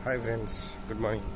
Hi friends good morning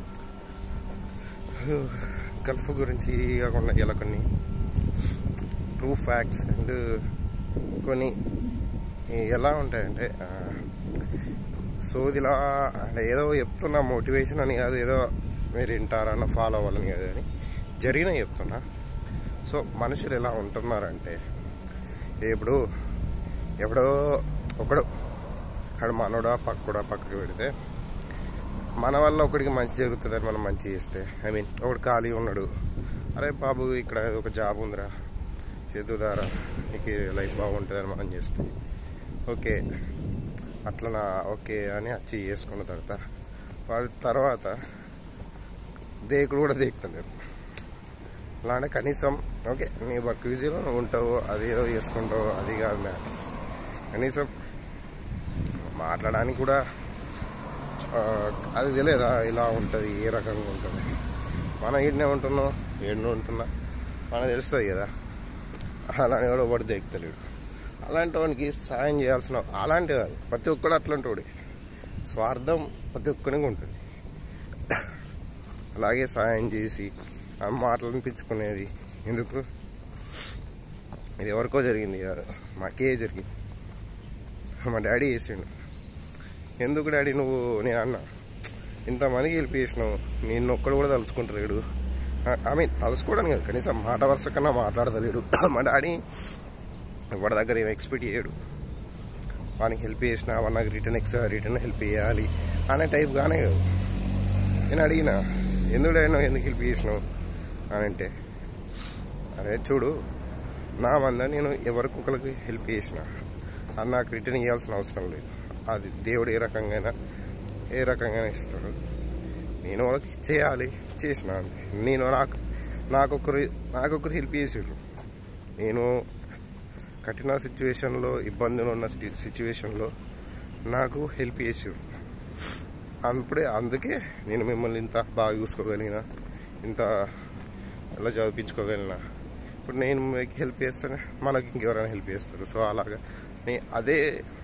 Gulf గురించి కాకుండా ఇలా కొన్ని ట్రూ ఫ్యాక్ట్స్ అండ్ కొన్ని ఎలా ఉంటాయంటే ఆ, సోదిలా అంటే ఏదో చెప్తున్నా మోటివేషన్ అని కాదు ఏదో మీరు వింటారన్న ఫాలో అవ్వాలని కాదు అని జరిగిన చెప్తున్నా సో మనుషులు ఎలా ఉంటున్నారంటే ఇప్పుడు ఎప్పుడో ఒకడు అక్కడ మనోడా పక్కడా పక్కకి పెడితే మన వల్ల ఒకడికి మంచి జరుగుతుందని మనం మంచి చేస్తే ఐ మీన్ ఒకడు ఖాళీ ఉన్నాడు అరే బాబు ఇక్కడ ఏదో ఒక జాబ్ ఉందిరా చేద్దుదారా నీకు లైఫ్ బాగుంటుందని మనం చేస్తే ఓకే అట్లనా ఓకే అని వచ్చి చేసుకున్న తర్వాత వాడి తర్వాత దేకుడు కూడా దేకుతలేరు అలా అంటే కనీసం ఓకే నీ వర్క్ విజీలో నువ్వు ఉంటావు అది ఏదో చేసుకుంటావు అది కాదు మ్యాటర్ కనీసం మాట్లాడడానికి కూడా ఆ, అది తెలియదా ఇలా ఉంటుంది ఏ రకంగా ఉంటుంది మనం ఈడనే ఉంటున్నాం ఏడనే ఉంటున్నా మనకు తెలుస్తుంది కదా అలాంటి కూడా ఒకటి దిగుతలేడు అలాంటి వానికి సాయం చేయాల్సిన అలాంటి కాదు ప్రతి ఒక్కడు అట్లాంటి వాడే స్వార్థం ప్రతి ఒక్కరికి ఉంటుంది అలాగే సాయం చేసి ఆ మాటలు అనిపించుకునేది ఎందుకు ఇది ఎవరికో జరిగింది కాదు మాకే జరిగింది మా డాడీ చేసిండు ఎందుకు డాడీ నువ్వు నేను అన్న ఇంతమందికి హెల్ప్ చేసినావు నిన్ను ఒక్కడు కూడా తలుచుకుంటలేడు ఐ మీన్ తలుచుకోవడానికి కాదు కనీసం మాట వరుస కన్నా మాట్లాడతలేడు మా డాడీ వాడి దగ్గర ఏం ఎక్స్పెక్ట్ చేయడు వానికి హెల్ప్ చేసిన వాడు నాకు రిటర్న్ ఎక్స్ రిటర్న్ హెల్ప్ చేయాలి అనే టైప్ గానే కాదు నేను అడిగిన ఎందుకు డాడీ నువ్వు ఎందుకు హెల్ప్ చేసినావు అని అంటే అరే చూడు నా మంద నేను ఎవరికి ఒకరికి హెల్ప్ చేసిన అది నాకు రిటర్న్ ఇవ్వాల్సిన అవసరం లేదు అది దేవుడు ఏ రకంగా ఏ రకంగా ఇస్తాడు నేను వాళ్ళకి చేయాలి చేసిన అంతే నేను నాకు నాకొకరు నాకొకరు హెల్ప్ చేసాడు నేను కఠిన సిచ్యువేషన్లో ఇబ్బందులు ఉన్న సిచ్యువేషన్లో నాకు హెల్ప్ చేసాడు అప్పుడే అందుకే నేను మిమ్మల్ని ఇంత బాగా చూసుకోగలిగిన ఇంత ఎలా చదివించుకోగలిగిన ఇప్పుడు నేను మీకు హెల్ప్ చేస్తానే మనకి ఇంకెవరైనా హెల్ప్ చేస్తారు సో అలాగా నే అదే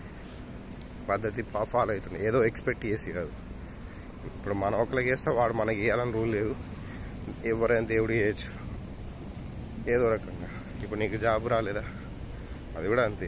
పద్ధతి ఫాలో అవుతుంది ఏదో ఎక్స్పెక్ట్ చేసి కాదు ఇప్పుడు మనం ఒకరికి చేస్తే వాడు మనకి వేయాలని రూల్ లేదు ఎవరైనా దేవుడు చేయొచ్చు ఏదో రకంగా ఇప్పుడు నీకు జాబ్ రాలేదా అది కూడా అంతే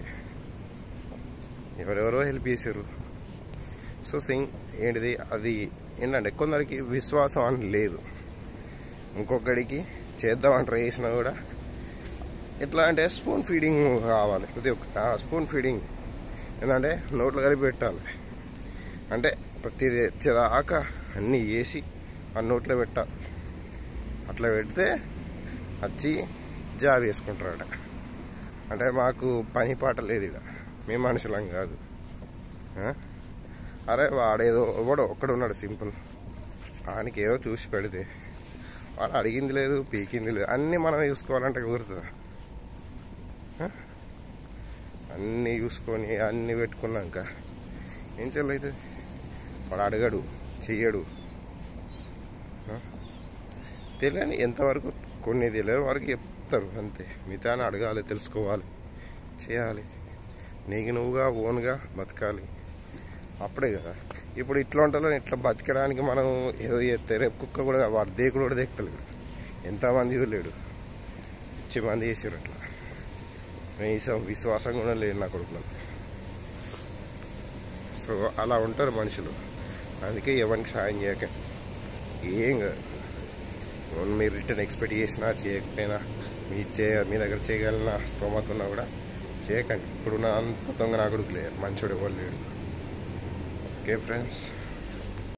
ఎవరెవరో హెల్ప్ చేశారు సో సింగ్ ఏంటిది అది ఏంటంటే కొందరికి విశ్వాసం అని లేదు ఇంకొకడికి చేద్దామని ట్రై చేసినా కూడా ఎట్లా అంటే స్పూన్ ఫీడింగ్ కావాలి ప్రతి ఒక్క స్పూన్ ఫీడింగ్ ఏంటంటే నోట్లో కలిపి పెట్టాలి అంటే ప్రతిది వచ్చేదాకా అన్నీ వేసి ఆ నోట్లో పెట్టాలి అట్లా పెడితే వచ్చి జాబ్ వేసుకుంటారట అంటే మాకు పని పాట లేదు ఇక మేము మనుషులం కాదు ఆ? అరే వాడేదో ఎవడో ఒక్కడు ఉన్నాడు సింపుల్ ఆయనకి ఏదో చూసి పెడితే వాడు అడిగింది లేదు పీకింది లేదు అన్నీ మనం చూసుకోవాలంటే కుదురుతుందా ఆ? అన్నీ చూసుకొని అన్నీ పెట్టుకున్నాక ఏం చెల్లవుతుంది వాడు అడగడు చెయ్యడు ఆ? తెలియని ఎంతవరకు కొన్ని తెలియని వరకు చెప్తారు అంతే మిగతా అడగాలి తెలుసుకోవాలి చేయాలి నీకు నువ్వుగా ఓన్గా బతకాలి అప్పుడే కదా ఇప్పుడు ఇట్లా ఉంటాలో ఇట్లా బతకడానికి మనం ఏదో చేస్తే రేపు కుక్క కూడా వాడు దేకుడు కూడా దేకుతలేడు ఎంతమంది లేడు ఇచ్చి మంది చేసారు అట్లా కనీసం విశ్వాసం కూడా లేదు నా కొడుకులకు సో అలా ఉంటారు మనుషులు అందుకే ఎవరికి సాయం చేయక ఏం కాదు ఓన్ మీరు రిటర్న్ ఎక్స్పెక్ట్ చేసినా చేయకపోయినా మీ చే మీ దగ్గర చేయగలిగిన స్తోమత ఉన్నా కూడా చేయకండి ఇప్పుడు నా అంత దొంగ నా కొడుకు లేరు మంచోడు ఎవరు లేడు ఓకే ఫ్రెండ్స్